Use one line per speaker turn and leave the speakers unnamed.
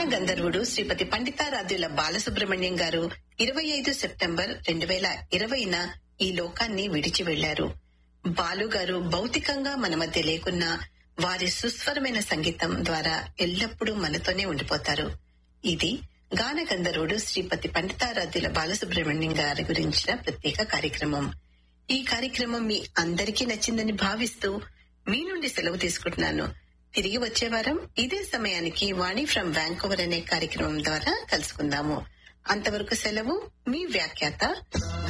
గంధర్వుడు శ్రీపతి పండితారాధ్యుల బాలసుబ్రహ్మణ్యం గారు ఇరవై ఐదు సెప్టెంబర్ రెండు వేల ఇరవైన ఈ లోకాన్ని విడిచి వెళ్లారు బాలు గారు భౌతికంగా మన మధ్య లేకున్నా వారి సుస్వరమైన సంగీతం ద్వారా ఎల్లప్పుడూ మనతోనే ఉండిపోతారు ఇది గాన గంధర్వుడు శ్రీపతి పండితారాధ్యుల బాలసుబ్రహ్మణ్యం గారి గురించిన ప్రత్యేక కార్యక్రమం ఈ కార్యక్రమం మీ అందరికీ నచ్చిందని భావిస్తూ మీ నుండి సెలవు తీసుకుంటున్నాను తిరిగి వచ్చే వారం ఇదే సమయానికి వాణి ఫ్రమ్ వ్యాంకోవర్ అనే కార్యక్రమం ద్వారా కలుసుకుందాము అంతవరకు సెలవు మీ వ్యాఖ్యాత